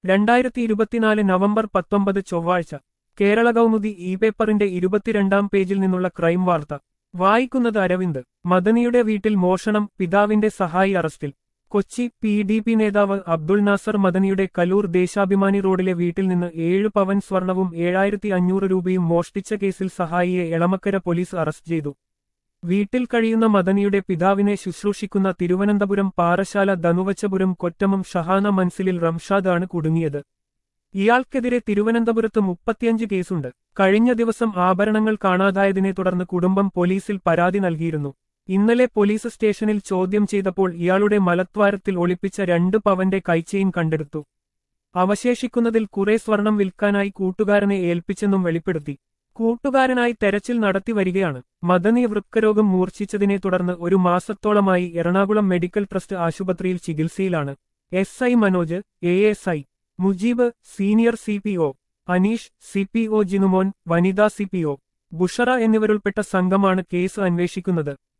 രണ്ടായിരത്തി ഇരുപത്തിനാല് നവംബർ പത്തൊമ്പത് ചൊവ്വാഴ്ച കേരള കൗമുദി ഇ പേപ്പറിന്റെ ഇരുപത്തിരണ്ടാം പേജിൽ നിന്നുള്ള ക്രൈം വാർത്ത വായിക്കുന്നത് അരവിന്ദ് മദനിയുടെ വീട്ടിൽ മോഷണം പിതാവിന്റെ സഹായി അറസ്റ്റിൽ കൊച്ചി പി ഡി പി നേതാവ് അബ്ദുൾ നാസർ മദനിയുടെ കലൂർ ദേശാഭിമാനി റോഡിലെ വീട്ടിൽ നിന്ന് ഏഴ് പവൻ സ്വർണവും ഏഴായിരത്തി അഞ്ഞൂറ് രൂപയും മോഷ്ടിച്ച കേസിൽ സഹായിയെ എളമക്കര പോലീസ് അറസ്റ്റ് ചെയ്തു വീട്ടിൽ കഴിയുന്ന മദനിയുടെ പിതാവിനെ ശുശ്രൂഷിക്കുന്ന തിരുവനന്തപുരം പാറശാല ധനുവച്ചപുരം കൊറ്റമം ഷഹാന മൻസിലിൽ റംഷാദാണ് കുടുങ്ങിയത് ഇയാൾക്കെതിരെ തിരുവനന്തപുരത്ത് മുപ്പത്തിയഞ്ച് കേസുണ്ട് കഴിഞ്ഞ ദിവസം ആഭരണങ്ങൾ കാണാതായതിനെ തുടർന്ന് കുടുംബം പോലീസിൽ പരാതി നൽകിയിരുന്നു ഇന്നലെ പോലീസ് സ്റ്റേഷനിൽ ചോദ്യം ചെയ്തപ്പോൾ ഇയാളുടെ മലദ്വാരത്തിൽ ഒളിപ്പിച്ച രണ്ട് പവന്റെ കൈച്ചെയിൻ കണ്ടെടുത്തു അവശേഷിക്കുന്നതിൽ കുറെ സ്വർണം വിൽക്കാനായി കൂട്ടുകാരനെ ഏൽപ്പിച്ചെന്നും വെളിപ്പെടുത്തി കൂട്ടുകാരനായി തെരച്ചിൽ നടത്തി വരികയാണ് മദനി വൃക്കരോഗം മൂർച്ഛിച്ചതിനെ തുടർന്ന് ഒരു മാസത്തോളമായി എറണാകുളം മെഡിക്കൽ ട്രസ്റ്റ് ആശുപത്രിയിൽ ചികിത്സയിലാണ് S I Manoj A S I Mujeeb senior C P O Aneesh C P O Jinumon വനിതാ സി പി ഒ ബുഷറ എന്നിവരുൾപ്പെട്ട സംഘമാണ് കേസ് അന്വേഷിക്കുന്നത്